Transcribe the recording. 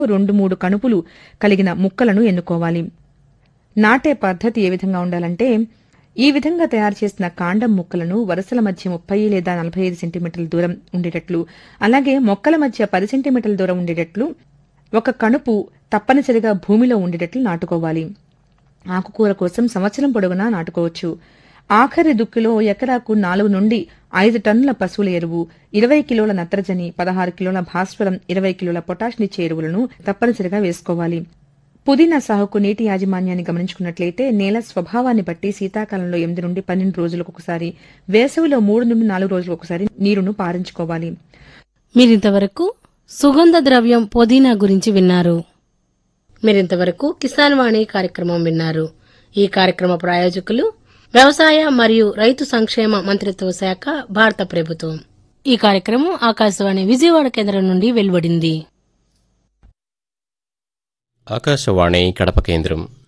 రెండు మూడు కణుపులు కలిగిన ముక్కలను ఎన్నుకోవాలి నాటే పద్ధతి ఏ విధంగా ఉండాలంటే ఈ విధంగా తయారు చేసిన కాండం ముక్కలను వరుసల మధ్య ముప్పై లేదా నలభై ఐదు సెంటీమీటర్ల దూరం ఉండేటట్లు అలాగే మొక్కల మధ్య పది సెంటీమీటర్ల దూరం ఉండేటట్లు ఒక కణుపు తప్పనిసరిగా భూమిలో ఉండేటట్లు నాటుకోవాలి ఆకుకూర కోసం సంవత్సరం పొడవునా నాటుకోవచ్చు ఆఖరి దుక్కిలో ఎకరాకు నాలుగు నుండి ఐదు టన్నుల పశువుల ఎరువు ఇరవై కిలోల నత్రజని పదహారు కిలోల భాస్వరం ఇరవై కిలోల పొటాష్నిచ్చే ఎరువులను తప్పనిసరిగా వేసుకోవాలి పుదీనా సాగుకు నీటి యాజమాన్యాన్ని గమనించుకున్నట్లయితే నేల స్వభావాన్ని బట్టి శీతాకాలంలో ఎనిమిది నుండి పన్నెండు రోజులకు ఒకసారి వేసవిలో మూడు నుండి నాలుగు రోజులకు ఒకసారి నీరును పారించుకోవాలి మీరింతవరకు సుగంధ ద్రవ్యం పుదీనా గురించి విన్నారు మీరింతవరకు కిసాన్ వాణి కార్యక్రమం విన్నారు ఈ కార్యక్రమ ప్రాయోజకులు వ్యవసాయ మరియు రైతు సంక్షేమ మంత్రిత్వ శాఖ భారత ప్రభుత్వం ఈ కార్యక్రమం ఆకాశవాణి విజయవాడ కేంద్రం నుండి వెలువడింది ఆకాశవాణి కడప కేంద్రం